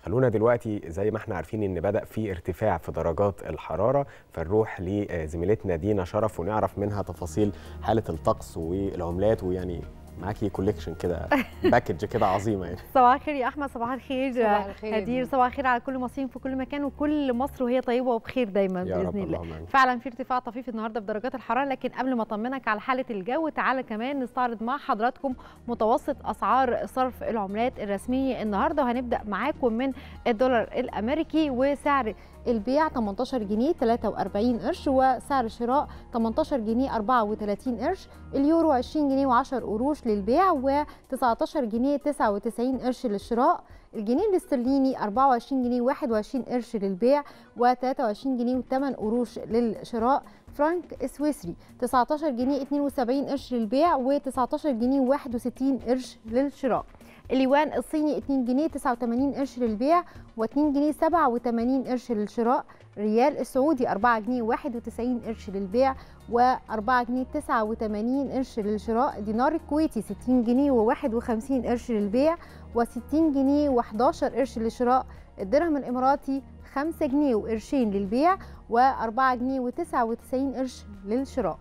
خلونا دلوقتي زي ما احنا عارفين ان بدا في ارتفاع في درجات الحراره فنروح لزميلتنا دينا شرف ونعرف منها تفاصيل حاله الطقس والعملات ويعني معاكي كوليكشن كده باكج كده عظيمه يعني صباح الخير يا احمد صباح الخير صباح الخير يا هدير دينا. صباح الخير على كل المصريين في كل مكان وكل مصر وهي طيبه وبخير دايما يا رب باذن الله اللهم آمين. فعلا في ارتفاع طفيف النهارده في درجات الحراره لكن قبل ما اطمنك على حاله الجو تعالى كمان نستعرض مع حضراتكم متوسط اسعار صرف العملات الرسميه النهارده وهنبدا معاكم من الدولار الامريكي وسعر البيع 18 جنيه 43 قرش وسعر الشراء 18 جنيه 34 قرش اليورو 20 جنيه و10 قروش للبيع و19 جنيه 99 قرش للشراء الجنيه الاسترليني 24 جنيه 21 قرش للبيع و23 جنيه و8 قروش للشراء فرانك سويسري 19 جنيه 72 قرش للبيع و19 جنيه و61 قرش للشراء اليوان الصيني 2 جنيه 89 قرش للبيع و2 جنيه 87 قرش للشراء ريال السعودي 4 جنيه 91 قرش للبيع و4 جنيه 89 قرش للشراء دينار الكويتي 60 جنيه و51 قرش للبيع و60 جنيه و11 قرش للشراء الدرهم الاماراتي 5 جنيه وقرشين للبيع و4 جنيه و99 قرش للشراء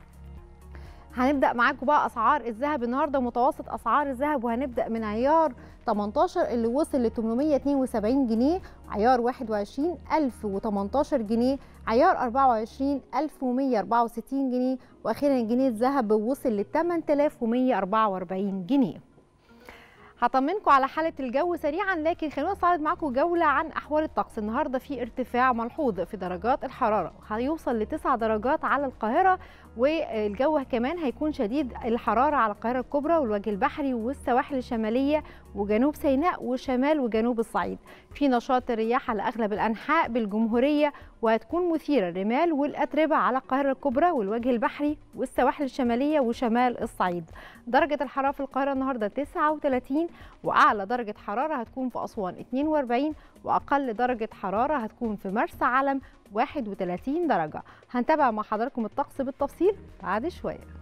هنبدا معاكم بقى اسعار الذهب النهارده متوسط اسعار الذهب وهنبدا من عيار 18 اللي وصل ل 872 جنيه عيار 21 1018 جنيه عيار 24 1164 جنيه واخيرا جنيه الذهب وصل ل 8144 جنيه هطمنكم على حالة الجو سريعا لكن خلونا نستعرض معاكم جولة عن أحوال الطقس النهاردة في ارتفاع ملحوظ في درجات الحرارة هيوصل لتسع درجات على القاهرة والجو كمان هيكون شديد الحرارة على القاهرة الكبرى والوجه البحري والسواحل الشمالية وجنوب سيناء وشمال وجنوب الصعيد في نشاط الرياح على أغلب الأنحاء بالجمهورية وهتكون مثيرة الرمال والأتربة على القاهرة الكبرى والوجه البحري والسواحل الشمالية وشمال الصعيد درجة الحرارة في القاهرة النهاردة 39 وأعلى درجة حرارة هتكون في أسوان 42 وأقل درجة حرارة هتكون في مرسى علم 31 درجة هنتابع مع حضراتكم الطقس بالتفصيل بعد شوية